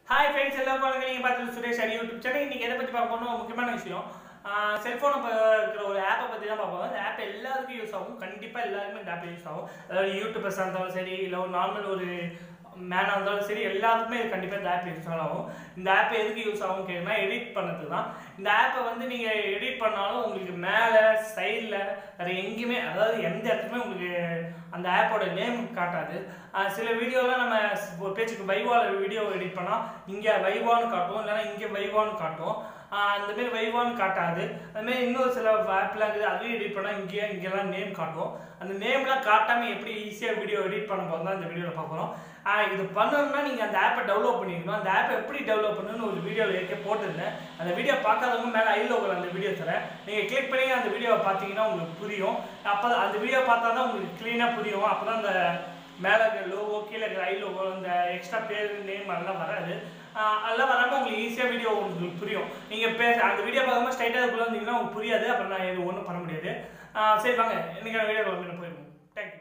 hi friends எல்லாரும் வணக்கம் நீங்கள் பார்த்துட்டு சுரேஷ் அடி யூடியூப் சேனல் இன்னைக்கு எதை பற்றி பார்க்க போறோம் முக்கியமான விஷயம் செல்ஃபோனை இருக்கிற ஒரு ஆப்பை பற்றி தான் பார்ப்போம் அந்த ஆப் எல்லாருக்கும் யூஸ் ஆகும் கண்டிப்பாக எல்லாருக்குமே இந்த ஆப் யூஸ் ஆகும் அதாவது யூடியூபர்ஸாக இருந்தாலும் சரி இல்லை ஒரு நார்மல் ஒரு மேனாக இருந்தாலும் சரி எல்லாருக்குமே இது கண்டிப்பாக இந்த ஆப் யூஸ் ஆகும் இந்த ஆப் எதுக்கு யூஸ் ஆகும் கேட்டீங்கன்னா எடிட் பண்ணது தான் இந்த ஆப்பை வந்து நீங்கள் எடிட் பண்ணாலும் உங்களுக்கு மேலே சைடில் வேறு எங்கேயுமே அதாவது எந்த இடத்துலையுமே உங்களுக்கு அந்த ஆப்போட நேம் காட்டாது ஆஹ் சில வீடியோலாம் நம்ம ஒரு பேச்சுக்கு வைவாவில் வீடியோ எடிட் பண்ணால் இங்கே வைவான்னு காட்டும் இல்லைன்னா இங்கே வைவான்னு காட்டும் ஆஹ் அந்த மாதிரி வைவான்னு காட்டாது அதுமாரி இன்னொரு சில ஆப்லாம் இருக்குது அதையும் எடிட் பண்ணால் இங்கே இங்கெல்லாம் நேம் காட்டும் அந்த நேம்லாம் காட்டாமல் எப்படி ஈஸியாக வீடியோ எடிட் பண்ண போது தான் இந்த வீடியோவில் பார்க்குறோம் இது பண்ணணும்னா நீங்கள் அந்த ஆப்பை டெவலப் பண்ணிக்கணும் அந்த ஆப்பை எப்படி டெவலப் பண்ணணும்னு ஒரு வீடியோவில் ஏற்கனவே போட்டிருந்தேன் அந்த வீடியோ பார்க்காதவங்க மேலே ஐ லோகல் அந்த வீடியோ தரேன் நீங்கள் கிளிக் பண்ணி அந்த வீடியோவை பார்த்தீங்கன்னா உங்களுக்கு புரியும் அப்போ அந்த வீடியோ பார்த்தா தான் உங்களுக்கு க்ளீனாக புரியும் அப்போ தான் அந்த மேலே இருக்கிற லோகோ கீழே இருக்கிற ஐ லோகோ இந்த எக்ஸ்ட்ரா பேர் நேம் அதெல்லாம் வராது ஆஹ் அதெல்லாம் வராமல் உங்களுக்கு ஈஸியாக வீடியோ உங்களுக்கு புரியும் நீங்கள் பேச அந்த வீடியோ பார்க்கும்போது ஸ்ட்ரைட்டாக அதுக்குள்ளே வந்தீங்கன்னா உங்களுக்கு புரியாது அப்புறம் நான் இது ஒன்றும் பண்ண முடியாது ஆஹ் சரி வாங்க இன்னைக்கான வீடியோ போயிருவோம் தேங்க்யூ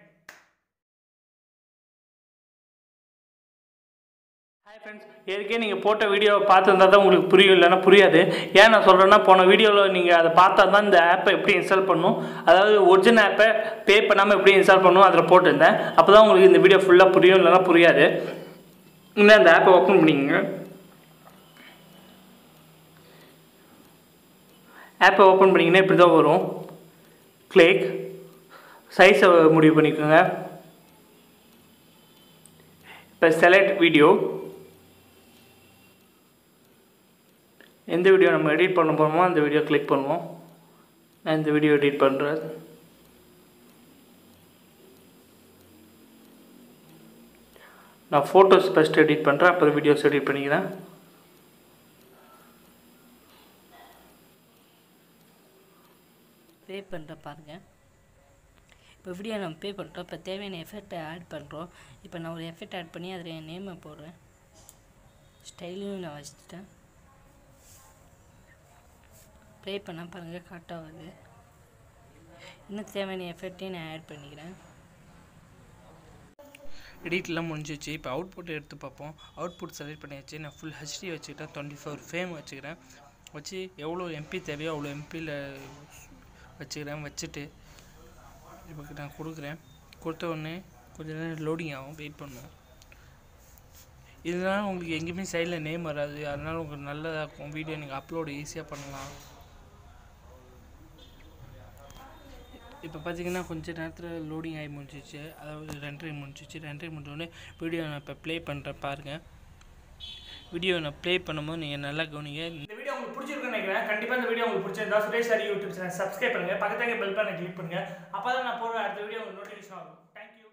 ஹாய் ஃப்ரெண்ட்ஸ் ஏற்கனவே நீங்கள் போட்ட வீடியோவை பார்த்துருந்தா தான் உங்களுக்கு புரியும் இல்லைன்னா புரியாது ஏன் நான் சொல்கிறேன்னா போன வீடியோவில் நீங்கள் அதை பார்த்தா தான் இந்த ஆப்பை எப்படி இன்ஸ்டால் பண்ணணும் அதாவது ஒரிஜினல் ஆப்பை பே பண்ணாமல் எப்படி இன்ஸ்டால் பண்ணணும் அதில் போட்டிருந்தேன் அப்போ தான் உங்களுக்கு இந்த வீடியோ ஃபுல்லாக புரியும் இல்லைன்னா புரியாது இன்னும் அந்த ஆப்பை ஓப்பன் பண்ணிக்கோங்க ஆப்பை ஓப்பன் பண்ணிங்கன்னா இப்படி தான் வரும் கிளிக் சைஸை முடிவு பண்ணிக்கோங்க இப்போ செலக்ட் வீடியோ எந்த வீடியோ நம்ம எடிட் பண்ண போகிறோமோ அந்த வீடியோ கிளிக் பண்ணுவோம் நான் இந்த வீடியோ எடிட் பண்ணுறேன் நான் ஃபோட்டோஸ் ஃபஸ்ட் எடிட் பண்ணுறேன் அப்புறம் வீடியோஸ் எடிட் பண்ணிக்கிறேன் பே பண்ணுற பாருங்க இப்போ வீடியோ நம்ம பே பண்ணிட்டோம் இப்போ தேவையான எஃபெக்டை ஆட் பண்ணுறோம் இப்போ நான் ஒரு எஃபெக்ட் ஆட் பண்ணி அதில் என் நேமை போடுறேன் ஸ்டைலையும் நான் வச்சுட்டேன் ப்ளே பண்ணால் பாருங்கள் கரெக்டாக வருது இன்னும் தேவையான எஃபெக்டையும் நான் ஆட் பண்ணிக்கிறேன் எடிட்லாம் முடிஞ்சிச்சு இப்போ அவுட்புட் எடுத்து பார்ப்போம் அவுட்புட் செலக்ட் பண்ணியாச்சு நான் ஃபுல் ஹெச்டி வச்சுக்கிட்டேன் டுவெண்ட்டி ஃபோர் ஃபேம் வச்சுக்கிறேன் வச்சு எவ்வளோ எம்பி தேவையோ அவ்வளோ எம்பியில் வச்சுக்கிறேன் வச்சுட்டு இப்போ நான் கொடுக்குறேன் கொடுத்த உடனே கொஞ்ச நேரம் லோடிங் ஆகும் வெயிட் பண்ணுவோம் இதனால் உங்களுக்கு எங்கேயுமே சைடில் நேம் வராது அதனால் உங்களுக்கு நல்லதாக இருக்கும் வீடியோ நீங்கள் அப்லோடு ஈஸியாக பண்ணலாம் இப்போ பார்த்தீங்கன்னா கொஞ்ச நேரத்தில் லோடிங் ஆகி முடிஞ்சிச்சு அதாவது ரெண்டரை முடிஞ்சிச்சு ரெண்டரை முடிஞ்சோடனே வீடியோ நான் இப்போ ப்ளே பண்ணுறேன் பாருங்கள் வீடியோ நான் ப்ளே பண்ணும்போது நீங்கள் நல்லா கவனிங்க இந்த வீடியோ உங்களுக்கு பிடிச்சிருக்குன்னு நினைக்கிறேன் கண்டிப்பாக இந்த வீடியோ உங்களுக்கு பிடிச்சிருந்தா சுரேஷ் சாரி யூடியூப் சேனல் சப்ஸ்கிரைப் பண்ணுங்க பக்கத்துல பெல் பண்ண கிளிக் பண்ணுங்க அப்போ தான் நான் போடுற அடுத்த வீடியோ உங்களுக்கு நோட்டிஃபிகேஷன் ஆகும் தேங்க்யூ